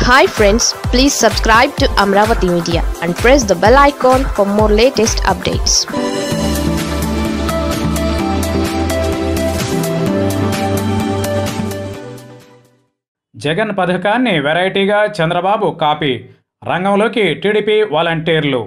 hi friends please subscribe to Amaravati media and press the bell icon for more latest updates Jagan పథకాన్ని వెరైటీగా Chandrababu copy రంగంలోకి TDP వాలంటీర్లు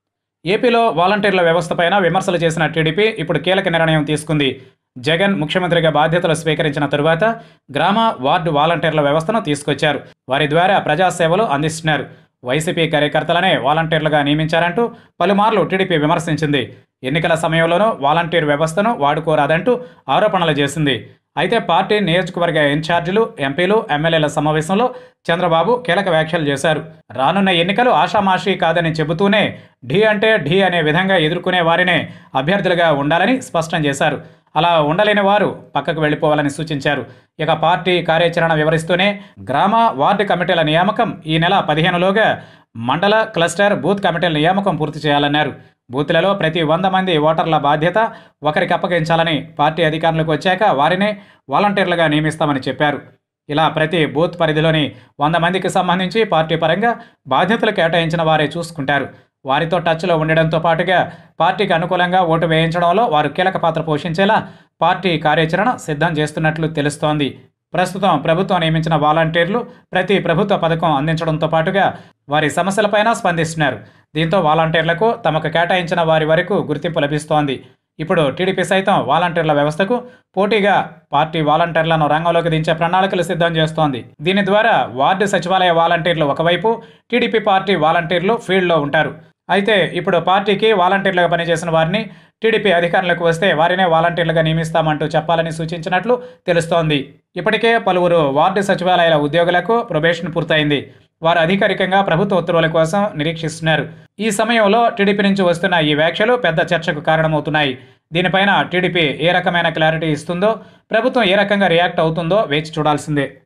ఏపీలో వాలంటీర్ల వ్యవస్థపైన విమర్శలు చేసిన టీడీపీ ఇప్పుడు కీలక నిర్ణయం తీసుకుంది జగన్ ముఖ్యమంత్రిగా బాధ్యతలు స్వీకరించిన తరువాత గ్రామ వార్డు వాలంటీర్ల వ్యవస్థను తీసుకొచ్చారు వారి ద్వారా ప్రజాసేవలు అందిస్తున్నారు వైసీపీ కార్యకర్తలనే వాలంటీర్లుగా నియమించారంటూ పలుమార్లు టీడీపీ విమర్శించింది ఎన్నికల సమయంలోనూ వాలంటీర్ వ్యవస్థను వాడుకోరాదంటూ ఆరోపణలు చేసింది అయితే పార్టీ నియోజకవర్గ ఇన్ఛార్జీలు ఎంపీలు ఎమ్మెల్యేల సమావేశంలో చంద్రబాబు కీలక వ్యాఖ్యలు చేశారు రానున్న ఎన్నికలు ఆషామాషీ కాదని చెబుతూనే ఢీ అంటే ఢీ అనే విధంగా ఎదుర్కొనే వారినే అభ్యర్థులుగా ఉండాలని స్పష్టం చేశారు అలా ఉండలేని వారు పక్కకు వెళ్ళిపోవాలని సూచించారు ఇక పార్టీ కార్యాచరణ వివరిస్తూనే గ్రామ వార్డు కమిటీల నియామకం ఈ నెల పదిహేనులోగా మండల క్లస్టర్ బూత్ కమిటీల నియామకం పూర్తి చేయాలన్నారు బూత్లలో ప్రతి వంద మంది ఓటర్ల బాధ్యత ఒకరికి అప్పగించాలని పార్టీ అధికారులకు వచ్చాక వారినే వాలంటీర్లుగా నియమిస్తామని చెప్పారు ఇలా ప్రతి బూత్ పరిధిలోని వంద మందికి సంబంధించి పార్టీ పరంగా బాధ్యతలు కేటాయించిన వారే చూసుకుంటారు వారితో టచ్లో ఉండడంతో పాటుగా పార్టీకి అనుకూలంగా ఓటు వేయించడంలో వారు కీలక పాత్ర పోషించేలా పార్టీ కార్యాచరణ సిద్ధం చేస్తున్నట్లు తెలుస్తోంది ప్రస్తుతం ప్రభుత్వం నియమించిన వాలంటీర్లు ప్రతి ప్రభుత్వ పథకం అందించడంతో పాటుగా వారి సమస్యలపైన స్పందిస్తున్నారు దీంతో వాలంటీర్లకు తమకు కేటాయించిన వారి వరకు గుర్తింపు లభిస్తోంది ఇప్పుడు టీడీపీ సైతం వాలంటీర్ల వ్యవస్థకు పోటీగా పార్టీ వాలంటీర్లను రంగంలోకి దించే ప్రణాళికలు సిద్ధం చేస్తోంది దీని ద్వారా వార్డు సచివాలయ వాలంటీర్లు ఒకవైపు టీడీపీ పార్టీ వాలంటీర్లు ఫీల్డ్లో ఉంటారు అయితే ఇప్పుడు పార్టీకి వాలంటీర్లుగా పనిచేసిన వారిని టీడీపీ అధికారులకు వస్తే వారినే వాలంటీర్లుగా నియమిస్తామంటూ చెప్పాలని సూచించినట్లు తెలుస్తోంది ఇప్పటికే పలువురు వార్డు సచివాలయాల ఉద్యోగులకు ప్రొబేషన్ పూర్తయింది వారు అధికారికంగా ప్రభుత్వ ఉత్తర్వుల కోసం నిరీక్షిస్తున్నారు ఈ సమయంలో టీడీపీ నుంచి వస్తున్న ఈ వ్యాఖ్యలు పెద్ద చర్చకు కారణమవుతున్నాయి దీనిపైన టీడీపీ ఏ రకమైన క్లారిటీ ఇస్తుందో ప్రభుత్వం ఏ రకంగా రియాక్ట్ అవుతుందో వేచి చూడాల్సిందే